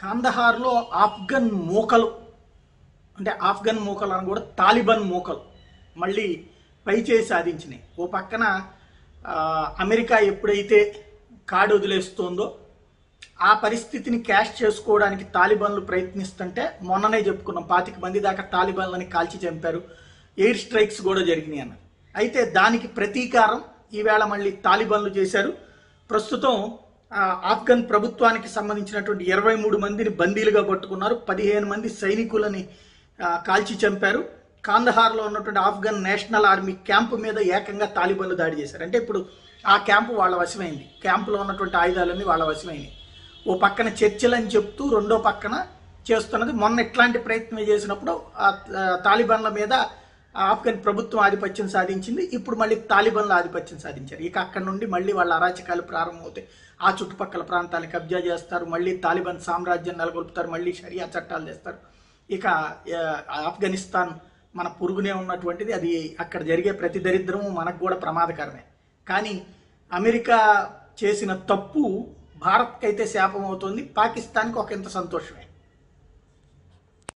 కాందహార్లో ఆఫ్ఘన్ మూకలు అంటే ఆఫ్ఘన్ మూకలు అని కూడా తాలిబాన్ మూకలు మళ్ళీ పైచేయి సాధించినాయి ఓ పక్కన ఆ, అమెరికా ఎప్పుడైతే కాడు వదిలేస్తోందో ఆ పరిస్థితిని క్యాష్ చేసుకోవడానికి తాలిబాన్లు ప్రయత్నిస్తుంటే మొన్ననే చెప్పుకున్నాం పాతిక మంది దాకా తాలిబాన్లని కాల్చి చంపారు ఎయిర్ స్ట్రైక్స్ కూడా జరిగినాయి అన్నారు అయితే దానికి ప్రతీకారం ఈవేళ మళ్ళీ తాలిబాన్లు చేశారు ప్రస్తుతం ఆ, ఆఫ్ఘన్ ప్రభుత్వానికి సంబంధించినటువంటి ఇరవై మూడు మందిని బందీలుగా పట్టుకున్నారు పదిహేను మంది సైనికులని ఆ, కాల్చి చంపారు కాందహార్లో ఉన్నటువంటి ఆఫ్ఘన్ నేషనల్ ఆర్మీ క్యాంపు మీద ఏకంగా తాలిబాన్లు దాడి చేశారు అంటే ఇప్పుడు ఆ క్యాంపు వాళ్ళ వశమైంది క్యాంపులో ఉన్నటువంటి ఆయుధాలన్నీ వాళ్ళ వశమైనవి ఓ పక్కన చర్చలు అని చెప్తూ రెండో పక్కన చేస్తున్నది మొన్న ఇట్లాంటి ప్రయత్నం చేసినప్పుడు ఆ ఆ, తాలిబాన్ల మీద ఆ ఆఫ్ఘన్ ప్రభుత్వం ఆధిపత్యం సాధించింది ఇప్పుడు మళ్ళీ తాలిబాన్ల ఆధిపత్యం సాధించారు ఇక అక్కడ నుండి మళ్ళీ వాళ్ళ అరాచకాలు ప్రారంభమవుతాయి ఆ చుట్టుపక్కల ప్రాంతాలను కబ్జా చేస్తారు మళ్ళీ తాలిబాన్ సామ్రాజ్యం నెలకొల్పుతారు మళ్ళీ షరియా చట్టాలు తెస్తారు ఇక ఆ, ఆఫ్ఘనిస్తాన్ మన పొరుగునే ఉన్నటువంటిది అది అక్కడ జరిగే ప్రతి దరిద్రము మనకు కూడా ప్రమాదకరమే కానీ అమెరికా చేసిన తప్పు భారత్కి అయితే శాపం అవుతుంది పాకిస్తాన్కి ఒక ఇంత సంతోషమే